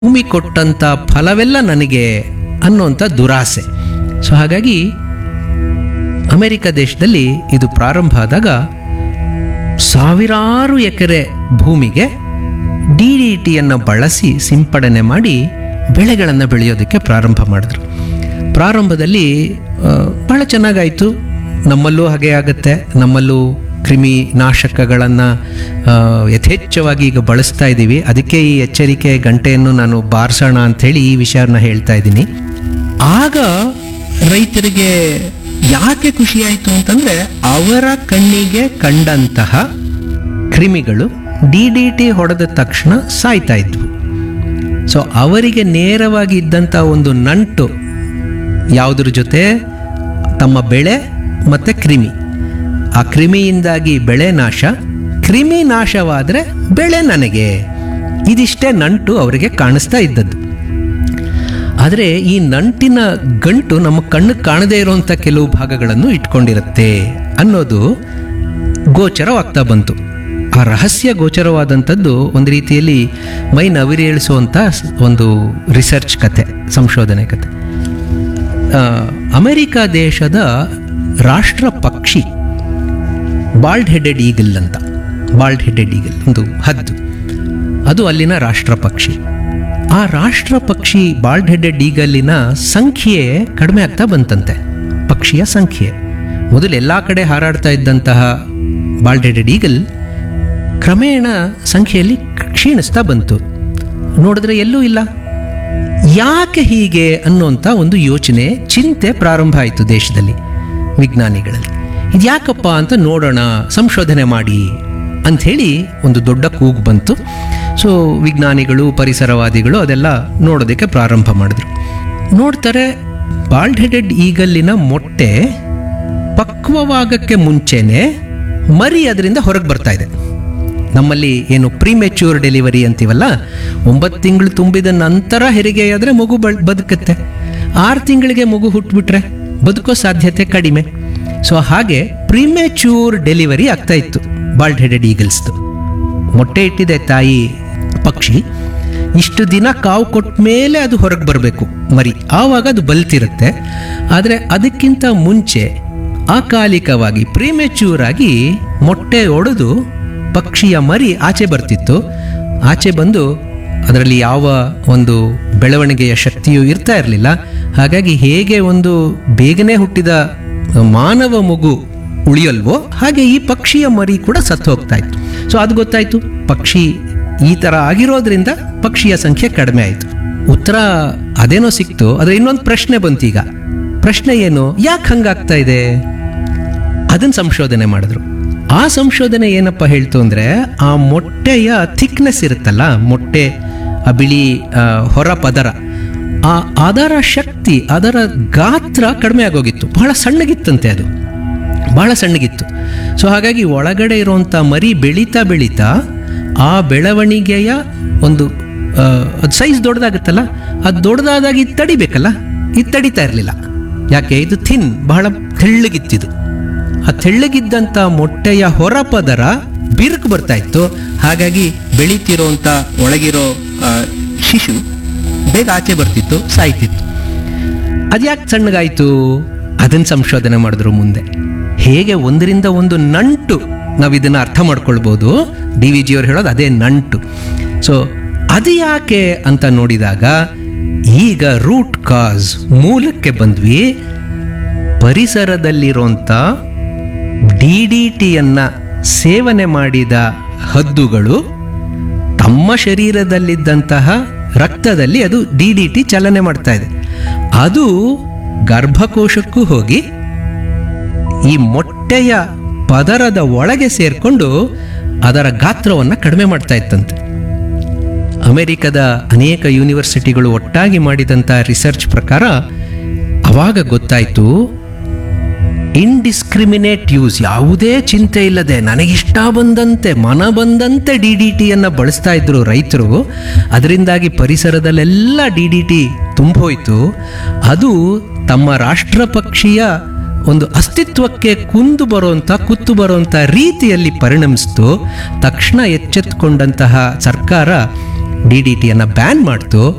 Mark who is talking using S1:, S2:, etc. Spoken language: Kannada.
S1: ಭೂಮಿ ಕೊಟ್ಟಂಥ ಫಲವೆಲ್ಲ ನನಗೆ ಅನ್ನೋಂಥ ದುರಾಸೆ ಸೊ ಹಾಗಾಗಿ ಅಮೆರಿಕ ದೇಶದಲ್ಲಿ ಇದು ಪ್ರಾರಂಭ ಆದಾಗ ಸಾವಿರಾರು ಎಕರೆ ಭೂಮಿಗೆ ಡಿ ಡಿ ಟಿಯನ್ನು ಬಳಸಿ ಸಿಂಪಡಣೆ ಮಾಡಿ ಬೆಳೆಗಳನ್ನು ಬೆಳೆಯೋದಕ್ಕೆ ಪ್ರಾರಂಭ ಮಾಡಿದ್ರು ಪ್ರಾರಂಭದಲ್ಲಿ ಆ, ಬಹಳ ಚೆನ್ನಾಗಾಯಿತು ನಮ್ಮಲ್ಲೂ ಹಾಗೆ ಆಗುತ್ತೆ ನಮ್ಮಲ್ಲೂ ಕ್ರಿಮಿ ನಾಶಕಗಳನ್ನು ಯಥೇಚ್ಛವಾಗಿ ಈಗ ಬಳಸ್ತಾ ಇದ್ದೀವಿ ಅದಕ್ಕೆ ಈ ಎಚ್ಚರಿಕೆ ಗಂಟೆಯನ್ನು ನಾನು ಬಾರಿಸೋಣ ಅಂಥೇಳಿ ಈ ವಿಷಯನ ಹೇಳ್ತಾ ಇದ್ದೀನಿ ಆಗ ರೈತರಿಗೆ ಯಾಕೆ ಖುಷಿಯಾಯಿತು ಅಂತಂದರೆ ಅವರ ಕಣ್ಣಿಗೆ ಕಂಡಂತಹ ಕ್ರಿಮಿಗಳು ಡಿ ಡಿ ಟಿ ಹೊಡೆದ ತಕ್ಷಣ ಸಾಯ್ತಾ ಇದ್ವು ಸೊ ಅವರಿಗೆ ನೇರವಾಗಿ ಇದ್ದಂಥ ಒಂದು ನಂಟು ಯಾವುದ್ರ ಜೊತೆ ತಮ್ಮ ಬೆಳೆ ಮತ್ತು ಕ್ರಿಮಿ ಆ ಕ್ರಿಮಿಯಿಂದಾಗಿ ಬೆಳೆ ನಾಶ ಕ್ರಿಮಿ ನಾಶವಾದರೆ ಬೆಳೆ ನನಗೆ ಇದಿಷ್ಟೇ ನಂಟು ಅವರಿಗೆ ಕಾಣಿಸ್ತಾ ಇದ್ದದ್ದು ಆದರೆ ಈ ನಂಟಿನ ಗಂಟು ನಮ್ಮ ಕಣ್ಣು ಕಾಣದೇ ಇರುವಂಥ ಕೆಲವು ಭಾಗಗಳನ್ನು ಇಟ್ಕೊಂಡಿರುತ್ತೆ ಅನ್ನೋದು ಗೋಚರವಾಗ್ತಾ ಬಂತು ಆ ರಹಸ್ಯ ಗೋಚರವಾದಂಥದ್ದು ಒಂದು ರೀತಿಯಲ್ಲಿ ಮೈ ನವಿರೇಳಿಸುವಂಥ ಸ್- ಒಂದು ರಿಸರ್ಚ್ ಕತೆ ಸಂಶೋಧನೆ ಕತೆ ಆ, ಅಮೆರಿಕ ದೇಶದ ರಾಷ್ಟ್ರ ಪಕ್ಷಿ ಬಾಲ್ಡ್ ಹೆಡೆಡ್ ಈಗಲ್ ಅಂತ ಬಾಲ್ಡ್ ಹೆಡೆಡ್ ಈಗಲ್ ಒಂದು ಹದ್ದು ಅದು ಅಲ್ಲಿನ ರಾಷ್ಟ್ರ ಪಕ್ಷಿ ಆ ರಾಷ್ಟ್ರ ಪಕ್ಷಿ ಬಾಲ್ಡ್ ಹೆಡೆಡ್ ಈಗಲ್ಲಿನ ಸಂಖ್ಯೆ ಕಡಿಮೆ ಆಗ್ತಾ ಬಂತಂತೆ ಪಕ್ಷಿಯ ಸಂಖ್ಯೆ ಮೊದಲು ಎಲ್ಲ ಕಡೆ ಹಾರಾಡ್ತಾ ಇದ್ದಂತಹ ಬಾಲ್ಡ್ ಹೆಡೆಡ್ ಈಗಲ್ ಕ್ರಮೇಣ ಸಂಖ್ಯೆಯಲ್ಲಿ ಕ್ಷೀಣಿಸ್ತಾ ಬಂತು ನೋಡಿದ್ರೆ ಎಲ್ಲೂ ಇಲ್ಲ ಯಾಕೆ ಹೀಗೆ ಅನ್ನೋಂಥ ಒಂದು ಯೋಚನೆ ಚಿಂತೆ ಪ್ರಾರಂಭ ಆಯಿತು ದೇಶದಲ್ಲಿ ವಿಜ್ಞಾನಿಗಳಲ್ಲಿ ಇದು ಯಾಕಪ್ಪ ಅಂತ ನೋಡೋಣ ಸಂಶೋಧನೆ ಮಾಡಿ ಅಂಥೇಳಿ ಒಂದು ದೊಡ್ಡ ಕೂಗು ಬಂತು ಸೊ ವಿಜ್ಞಾನಿಗಳು ಪರಿಸರವಾದಿಗಳು ಅದೆಲ್ಲ ನೋಡೋದಕ್ಕೆ ಪ್ರಾರಂಭ ಮಾಡಿದ್ರು ನೋಡ್ತಾರೆ ಬಾಲ್ಡ್ ಹೆಡೆಡ್ ಈಗಲ್ಲಿನ ಮೊಟ್ಟೆ ಪಕ್ವವಾಗಕ್ಕೆ ಮುಂಚೆನೆ ಮರಿ ಅದರಿಂದ ಹೊರಗೆ ಬರ್ತಾ ಇದೆ ನಮ್ಮಲ್ಲಿ ಏನು ಪ್ರಿಮೆಚ್ಯೂರ್ ಡೆಲಿವರಿ ಅಂತೀವಲ್ಲ ಒಂಬತ್ತು ತಿಂಗಳು ತುಂಬಿದ ನಂತರ ಹೆರಿಗೆಯಾದರೆ ಮಗು ಬ ಬದುಕುತ್ತೆ ಆರು ತಿಂಗಳಿಗೆ ಮಗು ಹುಟ್ಟುಬಿಟ್ರೆ ಬದುಕೋ ಸಾಧ್ಯತೆ ಕಡಿಮೆ ಸೊ ಹಾಗೆ ಪ್ರಿಮೆಚ್ಯೂರ್ ಡೆಲಿವರಿ ಆಗ್ತಾ ಇತ್ತು ಬಾಲ್ಡ್ ಹೆಡೆಡ್ ಈಗಲ್ಸ್ದು ಮೊಟ್ಟೆ ಇಟ್ಟಿದೆ ತಾಯಿ ಪಕ್ಷಿ ಇಷ್ಟು ದಿನ ಕಾವು ಕೊಟ್ಟ ಮೇಲೆ ಅದು ಹೊರಗೆ ಬರಬೇಕು ಮರಿ ಆವಾಗ ಅದು ಬಲ್ತಿರುತ್ತೆ ಆದರೆ ಅದಕ್ಕಿಂತ ಮುಂಚೆ ಅಕಾಲಿಕವಾಗಿ ಪ್ರಿಮೆಚ್ಯೂರ್ ಆಗಿ ಮೊಟ್ಟೆ ಒಡೆದು ಪಕ್ಷಿಯ ಮರಿ ಆಚೆ ಬರ್ತಿತ್ತು ಆಚೆ ಬಂದು ಅದರಲ್ಲಿ ಯಾವ ಒಂದು ಬೆಳವಣಿಗೆಯ ಶಕ್ತಿಯೂ ಇರ್ತಾ ಇರಲಿಲ್ಲ ಹಾಗಾಗಿ ಹೇಗೆ ಒಂದು ಬೇಗನೆ ಹುಟ್ಟಿದ ಮಾನವ ಮಗು ಉಳಿಯಲ್ವೋ ಹಾಗೆ ಈ ಪಕ್ಷಿಯ ಮರಿ ಕೂಡ ಸತ್ತು ಹೋಗ್ತಾ ಇತ್ತು ಸೊ ಅದು ಗೊತ್ತಾಯ್ತು ಪಕ್ಷಿ ಈ ಥರ ಆಗಿರೋದ್ರಿಂದ ಪಕ್ಷಿಯ ಸಂಖ್ಯೆ ಕಡಿಮೆ ಆಯಿತು ಉತ್ತರ ಅದೇನೋ ಸಿಕ್ತು ಆದರೆ ಇನ್ನೊಂದು ಪ್ರಶ್ನೆ ಬಂತೀಗ ಪ್ರಶ್ನೆ ಏನು ಯಾಕೆ ಹಂಗಾಗ್ತಾ ಇದೆ ಅದನ್ನ ಸಂಶೋಧನೆ ಮಾಡಿದ್ರು ಆ ಸಂಶೋಧನೆ ಏನಪ್ಪ ಹೇಳ್ತು ಅಂದರೆ ಆ ಮೊಟ್ಟೆಯ ಥಿಕ್ನೆಸ್ ಇರುತ್ತಲ್ಲ ಮೊಟ್ಟೆ ಆ ಬಿಳಿ ಆ, ಹೊರ ಪದರ ಆ ಅದರ ಶಕ್ತಿ ಅದರ ಗಾತ್ರ ಕಡಿಮೆ ಆಗೋಗಿತ್ತು ಬಹಳ ಸಣ್ಣಗಿತ್ತಂತೆ ಅದು ಬಹಳ ಸಣ್ಣಗಿತ್ತು ಸೊ ಹಾಗಾಗಿ ಒಳಗಡೆ ಇರುವಂಥ ಮರಿ ಬೆಳೀತಾ ಬೆಳೀತಾ ಆ ಬೆಳವಣಿಗೆಯ ಒಂದು ಆ, ಅದು ಸೈಜ್ ದೊಡ್ಡದಾಗುತ್ತಲ್ಲ ಅದು ದೊಡ್ಡದಾದಾಗ ಇದು ತಡಿಬೇಕಲ್ಲ ಇದು ತಡಿತಾ ಇರಲಿಲ್ಲ ಯಾಕೆ ಇದು ಥಿನ್ ಬಹಳ ತೆಳ್ಳಗಿತ್ತಿದು ಆ ತೆಳ್ಳಗಿದ್ದಂಥ ಮೊಟ್ಟೆಯ ಹೊರಪದರ ಬಿರುಕು ಬರ್ತಾ ಇತ್ತು ಹಾಗಾಗಿ ಬೆಳೀತಿರೋಂಥ ಒಳಗಿರೋ ಆ, ಶಿಶು ಬೇಗ ಆಚೆ ಬರ್ತಿತ್ತು ಸಾಯ್ತಿತ್ತು ಅದ್ಯಾಕೆ ಸಣ್ಣಗಾಯಿತು ಅದನ್ನು ಸಂಶೋಧನೆ ಮಾಡಿದ್ರು ಮುಂದೆ ಹೇಗೆ ಒಂದರಿಂದ ಒಂದು ನಂಟು ನಾವು ಇದನ್ನು ಅರ್ಥ ಮಾಡ್ಕೊಳ್ಬೋದು ಡಿ ವಿ ಜಿಯವ್ರು ಹೇಳೋದು ಅದೇ ನಂಟು ಸೊ ಅದು ಯಾಕೆ ಅಂತ ನೋಡಿದಾಗ ಈಗ ರೂಟ್ ಕಾಸ್ ಮೂಲಕ್ಕೆ ಬಂದ್ವಿ ಪರಿಸರದಲ್ಲಿರೋಂಥ ಡಿ ಡಿ ಟಿಯನ್ನು ಸೇವನೆ ಮಾಡಿದ ಹದ್ದುಗಳು ತಮ್ಮ ಶರೀರದಲ್ಲಿದ್ದಂತಹ ರಕ್ತದಲ್ಲಿ ಅದು ಡಿ ಡಿ ಟಿ ಚಲನೆ ಮಾಡ್ತಾ ಇದೆ ಅದು ಗರ್ಭಕೋಶಕ್ಕೂ ಹೋಗಿ ಈ ಮೊಟ್ಟೆಯ ಪದರದ ಒಳಗೆ ಸೇರಿಕೊಂಡು ಅದರ ಗಾತ್ರವನ್ನು ಕಡಿಮೆ ಮಾಡ್ತಾ ಇತ್ತಂತೆ ಅಮೆರಿಕದ ಅನೇಕ ಯೂನಿವರ್ಸಿಟಿಗಳು ಒಟ್ಟಾಗಿ ಮಾಡಿದಂಥ ರಿಸರ್ಚ್ ಪ್ರಕಾರ ಅವಾಗ ಗೊತ್ತಾಯಿತು ಇಂಡಿಸ್ಕ್ರಿಮಿನೇಟ್ ಯೂಸ್ ಯಾವುದೇ ಚಿಂತೆ ಇಲ್ಲದೆ ನನಗಿಷ್ಟ ಬಂದಂತೆ ಮನ ಬಂದಂತೆ ಡಿ ಡಿ ಟಿಯನ್ನು ಬಳಸ್ತಾ ಇದ್ರು ರೈತರು ಅದರಿಂದಾಗಿ ಪರಿಸರದಲ್ಲೆಲ್ಲ ಡಿ ಡಿ ಟಿ ತುಂಬೋಯ್ತು ಅದು ತಮ್ಮ ರಾಷ್ಟ್ರ ಪಕ್ಷಿಯ ಒಂದು ಅಸ್ತಿತ್ವಕ್ಕೆ ಕುಂದು ಬರುವಂಥ ಕುತ್ತು ಬರುವಂಥ ರೀತಿಯಲ್ಲಿ ಪರಿಣಮಿಸ್ತು ತಕ್ಷಣ ಎಚ್ಚೆತ್ತುಕೊಂಡಂತಹ ಸರ್ಕಾರ ಡಿ ಡಿ ಟಿಯನ್ನು ಬ್ಯಾನ್ ಮಾಡ್ತು